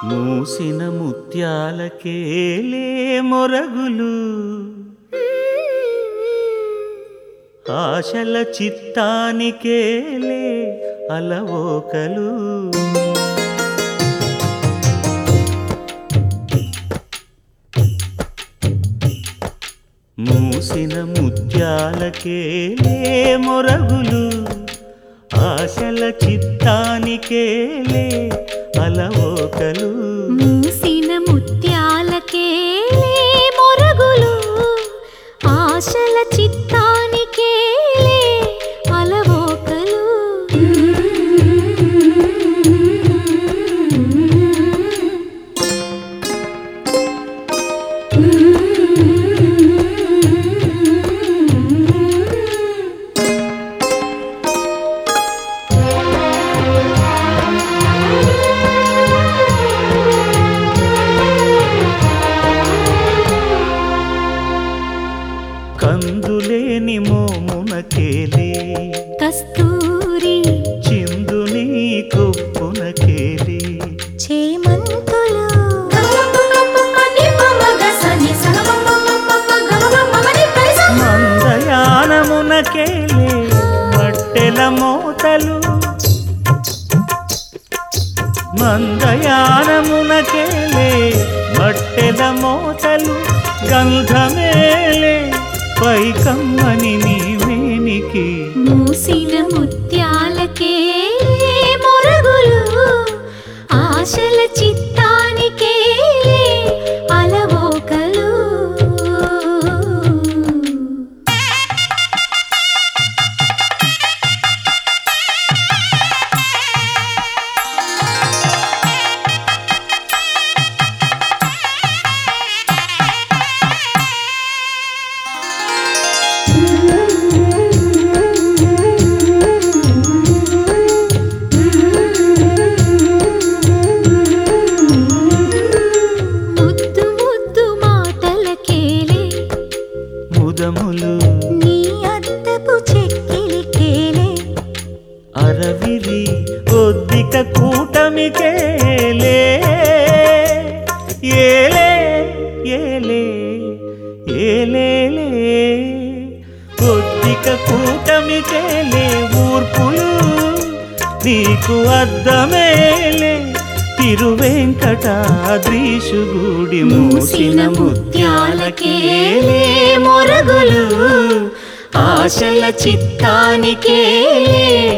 మూసిన ముత్యాలకేలే మొరగులు ఆశల చిత్తానికేలే అలవోకలు మూసిన ముత్యాలకేలే మొరగులు ఆశల చిత్తానికేలే అలవోకలు మూసిన ముత్యాలకే మొరగులు ఆశల చిత్తానికే అలవోకలు కందులేని మోమునకేలే కస్తూరి చిందుని కొప్పునకేలే చేమంతులు మందయానమునకేలే మట్టెల మోతలు మందయానమునకేలే మట్టెల మోతలు గంధమేలే పైకమ్మని నీవేనికి మూసిన ముత్యాలకే మొరగులు ఆశల చిత్తానికే అలవోకలు ముద్దు ముద్దు మాటలకేలే ముదములు నీ అద్దపు చెక్కిలికేలే అరవిరి ఒద్దిక కూటమికేలే ఏలే ఏలే ఏలేలే ఒద్దిక కూటమికేలే ఊర్పులు నీకు అద్దమేలే తిరువెంకటాద్రీషుగుడి మూసిన ముత్యాలకేలే మొరగులు ఆశల చిత్తానికే